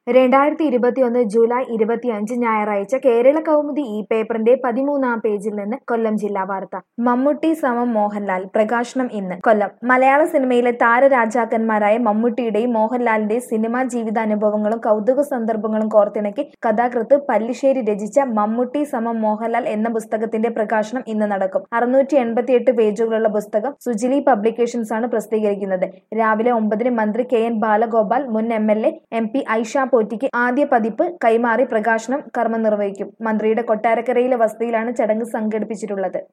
രണ്ടായിരത്തി ഇരുപത്തിയൊന്ന് ജൂലൈ ഇരുപത്തിയഞ്ച് ഞായറാഴ്ച കേരള കൗമുദി ഈ പേപ്പറിന്റെ പതിമൂന്നാം പേജിൽ നിന്ന് കൊല്ലം ജില്ലാ വാർത്ത മമ്മൂട്ടി സമം മോഹൻലാൽ പ്രകാശനം ഇന്ന് കൊല്ലം മലയാള സിനിമയിലെ താരരാജാക്കന്മാരായ മമ്മൂട്ടിയുടെയും മോഹൻലാലിന്റെയും സിനിമാ ജീവിതാനുഭവങ്ങളും കൗതുക സന്ദർഭങ്ങളും കോർത്തിണക്കി കഥാകൃത്ത് പല്ലിശ്ശേരി രചിച്ച മമ്മൂട്ടി സമം മോഹൻലാൽ എന്ന പുസ്തകത്തിന്റെ പ്രകാശനം ഇന്ന് നടക്കും അറുന്നൂറ്റി എൺപത്തിയെട്ട് പേജുകളുള്ള പുസ്തകം സുജിലി പബ്ലിക്കേഷൻസ് ആണ് പ്രസിദ്ധീകരിക്കുന്നത് രാവിലെ ഒമ്പതിന് മന്ത്രി കെ എൻ ബാലഗോപാൽ മുൻ M L A M P Aisha പോറ്റിക്ക് ആദ്യ പതിപ്പ് കൈമാറി പ്രകാശനം കർമ്മം നിർവഹിക്കും മന്ത്രിയുടെ കൊട്ടാരക്കരയിലെ വസതിയിലാണ് ചടങ്ങ് സംഘടിപ്പിച്ചിട്ടുള്ളത്